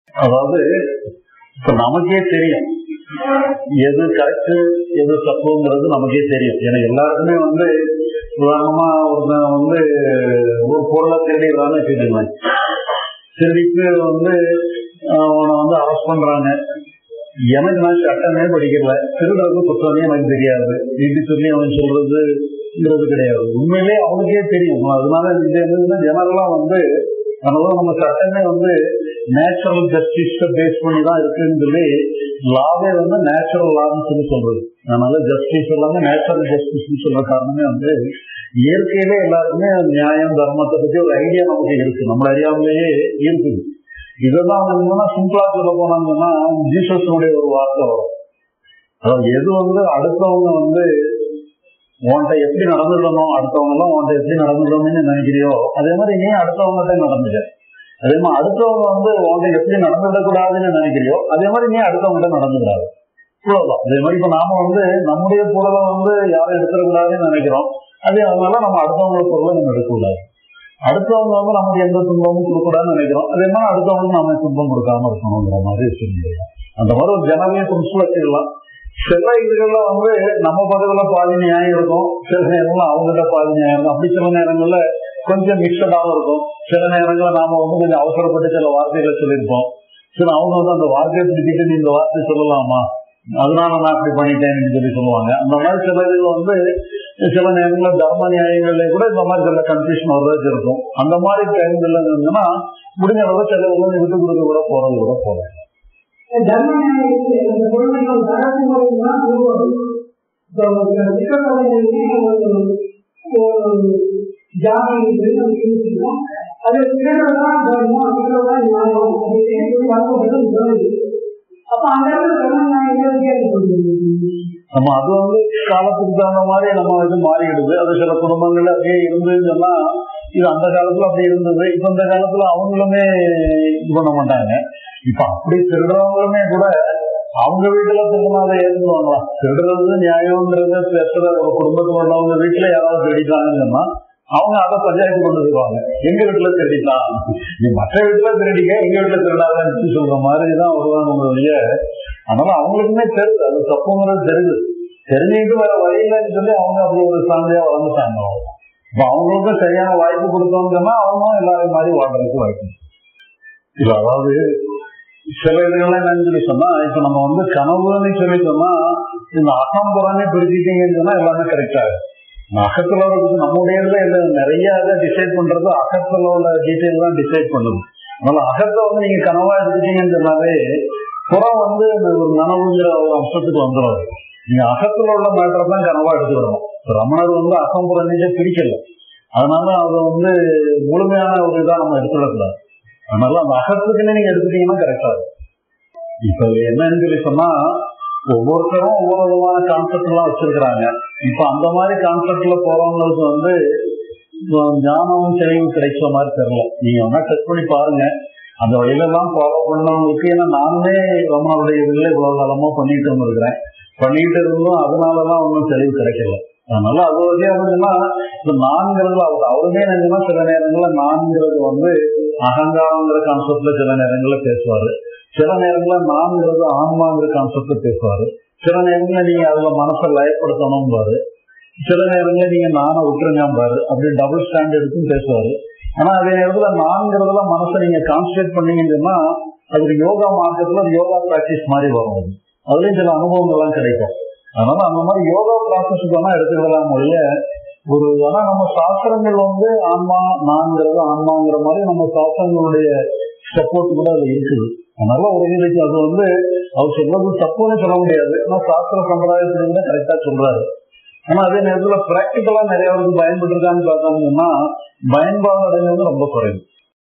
அதாவது இப்ப நமக்கே தெரியும் எது கரெக்ட் எது தப்புங்கிறது நமக்கே தெரியும் ஏன்னா எல்லாருக்குமே வந்து உதாரணமா ஒருத்தன் வந்து ஒரு பொருளை திருடிடுறான்னு வச்சுக்கோங்க திருடிட்டு வந்து அவனை வந்து அரெஸ்ட் பண்றாங்க எனக்கு நான் சட்டமே படிக்கல திருடுறது குற்றமே எனக்கு தெரியாது இப்படி சொல்லி அவன் சொல்றதுங்கிறது கிடையாது உண்மையிலே அவனுக்கே தெரியும் அதனால இது என்னதுன்னா ஜெனரலா வந்து அதனால நம்ம சட்டமே வந்து நேச்சுரல் ஜஸ்டிஸ பேஸ் பண்ணி தான் இருக்குன்னு சொல்லி லாவே வந்து நேச்சுரல் லான்னு சொல்லி சொல்றது அதனால ஜஸ்டிஸ் எல்லாமே நேச்சுரல் ஜஸ்டிஸ் சொல்ற காரணமே வந்து இயற்கையிலே எல்லாருக்குமே நியாயம் தர்மத்தை பத்தி ஒரு ஐடியா நமக்கு இருக்கு நம்மள அறியாமலேயே இருக்குது இதெல்லாம் என்னன்னா சிம்பிளா சொல்ல போனாங்கன்னா ஜீசஸனுடைய ஒரு வார்த்தை வரும் அதாவது எது வந்து அடுத்தவங்க வந்து உன்கிட்ட எப்படி நடந்துடணும் அடுத்தவங்க எல்லாம் உன்கிட்ட எப்படி நடந்துடணும்னு நினைக்கிறியோ அதே மாதிரி நீ அடுத்தவங்ககிட்ட நடந்துக்க அதே மாதிரி அடுத்தவங்க வந்து உன்கிட்ட எப்படி நடந்துவிடக்கூடாதுன்னு நினைக்கிறியோ அதே மாதிரி நீ அடுத்தவங்ககிட்ட நடந்துக்கிறாரு இவ்வளவுதான் அதே மாதிரி இப்ப நாம வந்து நம்முடைய பொருளை வந்து யாரும் எடுத்துடக்கூடாதுன்னு நினைக்கிறோம் அதே அதனால நம்ம அடுத்தவங்கள பொருளை நம்ம எடுக்கக்கூடாது அடுத்தவங்க வந்து நமக்கு எந்த துன்பமும் கொடுக்கூடாதுன்னு நினைக்கிறோம் அதே மாதிரி அடுத்தவங்களுக்கு நம்ம துன்பம் கொடுக்காம இருக்கணுங்கிற மாதிரி சொல்லிடுறோம் அந்த மாதிரி ஒரு ஜனமே பிரின்சிபல் வச்சுக்கலாம் சில இதுகள்ல வந்து நம்ம பக்கத்துல பாதி நியாயம் இருக்கும் சில நேரங்கள்ல அவங்ககிட்ட பாதி நியாயம் இருக்கும் அப்படி சில நேரங்கள்ல கொஞ்சம் மிக்சடாகவும் இருக்கும் சில நேரங்கள்ல நாம வந்து கொஞ்சம் அவசரப்பட்டு சில வார்த்தைகளை சொல்லியிருப்போம் சரி அவங்க வந்து அந்த வார்த்தையை பிடிச்சிட்டு நீ இந்த வார்த்தை சொல்லலாமா அதனால நான் அப்படி பண்ணிட்டேன்னு சொல்லி சொல்லுவாங்க அந்த மாதிரி சில இதுல வந்து சில நேரங்கள்ல தர்ம நியாயங்கள்ல கூட இந்த மாதிரி சில கன்ஃபியூஷன் வர்றதுக்கு இருக்கும் அந்த மாதிரி டைம்கள்ல இருந்ததுன்னா முடிஞ்ச அளவு சில வந்து விட்டு கொடுக்க கூட போறது கூட போகலாம் தர்ம நியாயத்தில் இந்த குழந்தைகள் தரப்பு முறைதான் உருவாகும் இப்போ திட்டப்படைகளுக்கு ஒரு ஜாதி இருந்துச்சுன்னா அது திட்டதான் தர்மம் திட்டதான் நியாயம் அப்படின்னு வரப்படுறது உதவி அப்ப அந்த இடத்துல தர்ம நியாயங்கள் கேட்கப்படுது நம்ம அது வந்து காலத்துக்கு தகுந்த மாதிரி நம்ம இது மாறிடுது அது சில குடும்பங்கள்ல அப்படியே இருந்ததுன்னு சொன்னா இது அந்த காலத்துல அப்படி இருந்தது இப்ப இந்த காலத்துல அவங்களுமே இது பண்ண மாட்டாங்க இப்ப அப்படி திருடுறவங்களுமே கூட அவங்க வீட்டுல திருடினா அதை ஏற்றுக்குவாங்களா திருடுறது நியாயம்ன்றது பேசுற ஒரு குடும்பத்துல உள்ளவங்க வீட்டுல யாராவது திருடிட்டாங்கன்னு சொன்னா அவங்க அதை பஞ்சாயத்து கொண்டு வருவாங்க எங்க வீட்டுல திருடிட்டான் நீ மற்ற வீட்டுல திருடிக்க எங்க வீட்டுல திருடாதன்னு சொல்ற மாதிரி தான் வருவாங்க உங்களுடைய அதனால அவங்களுக்குமே தெரியுது அது தப்புங்கிறது தெரியுது தெரிஞ்சுக்கிட்டு வேற வழி இல்லைன்னு சொல்லி அவங்க அப்படி ஒரு சாமியா வளர்ந்துட்டாங்க இப்ப அவங்களுக்கும் சரியான வாய்ப்பு கொடுத்தோம்னா அவங்களும் எல்லாரும் மாதிரி வாழ்றதுக்கு வாய்ப்பு இல்ல அதாவது சில இதுகள்லாம் என்னன்னு சொல்லி சொன்னா இப்ப நம்ம வந்து கனவுன்னு சொல்லி சொன்னா இந்த அகம் புறமே பிரிச்சுட்டீங்கன்னு சொன்னா எல்லாமே கரெக்டா அகத்துல இருக்குது நம்முடைய இதுல நிறைய இதை டிசைட் பண்றது அகத்துல உள்ள டீட்டெயில் தான் டிசைட் பண்ணுது அதனால அகத்தை வந்து நீங்க கனவா எடுத்துட்டீங்கன்னு சொன்னாலே புறம் வந்து ஒரு நனவுங்கிற ஒரு அம்சத்துக்கு வந்துடும் நீங்க அகத்துல உள்ள மேட்டர் தான் கனவா எடுத்துக்கணும் ரமணர் வந்து அகம் புறஞ்சே பிடிக்கல அதனால அதை வந்து முழுமையான ஒரு இதா நம்ம எடுத்துடக்கூடாது அதனால அந்த அகத்துக்குன்னு நீங்க எடுத்துட்டீங்கன்னா கரெக்டா இருக்கும் இப்ப என்னன்னு சொல்லி சொன்னா ஒவ்வொருத்தரும் ஒவ்வொரு விதமான கான்செப்ட் எல்லாம் வச்சிருக்கிறாங்க இப்ப அந்த மாதிரி கான்செப்ட்ல போறவங்களுக்கு வந்து ஞானமும் தெளிவு கிடைக்கிற மாதிரி தெரியல நீங்க வேணா டெஸ்ட் பண்ணி பாருங்க அந்த வழியில எல்லாம் ஃபாலோ பண்ணவங்களுக்கு ஏன்னா நானுமே ரமணருடைய இதுல இவ்வளவு காலமா பண்ணிட்டு வந்திருக்கிறேன் பண்ணிட்டு இருந்தும் அதனாலதான் ஒன்றும் தெளிவு கிடைக்கல அதனால அது வரைக்கும் அப்படின்னா இந்த நான்கிறதுல அவர் அவருமே என்னன்னா சில நேரங்கள்ல நான்கிறது வந்து அகங்காரங்கிற கான்செப்ட்ல சில நேரங்கள்ல பேசுவாரு சில நேரங்கள்ல நான்கிறது ஆன்மாங்கிற கான்செப்ட்ல பேசுவாரு சில நேரங்கள்ல நீங்க அதுல மனசை லயப்படுத்தணும் பாரு சில நேரங்கள்ல நீங்க நானை விட்டுருங்க பாரு அப்படி டபுள் ஸ்டாண்ட் எடுத்தும் பேசுவாரு ஆனா அதே நேரத்துல நான்கிறதுல மனசை நீங்க கான்சன்ட்ரேட் பண்ணீங்கன்னா அது ஒரு யோகா மார்க்கத்துல ஒரு யோகா பிராக்டிஸ் மாதிரி வரும் அது அதுலயும் சில அனுபவங்கள்லாம் கிடைக்கும் அதனால அந்த மாதிரி யோகா ப்ராசஸுக்கு வேணா எடுத்துக்கலாம் ஒழிய ஒரு ஆனா நம்ம சாஸ்திரங்கள் வந்து ஆன்மா நான்கிறது ஆன்மாங்கிற மாதிரி நம்ம சாஸ்திரங்களுடைய சப்போர்ட் கூட அதுல இருக்குது அதனால ஒரு இதுக்கு அது வந்து அவர் சொல்றது தப்புன்னு சொல்ல முடியாது ஆனா சாஸ்திர சம்பிரதாயத்துல கரெக்டா சொல்றாரு ஆனா அதே நேரத்துல பிராக்டிக்கலா நிறைய பேருக்கு பயன்பட்டு இருக்கான்னு பார்த்தாங்கன்னா பயன்பாடு அடைஞ்சது ரொம்ப குறைவு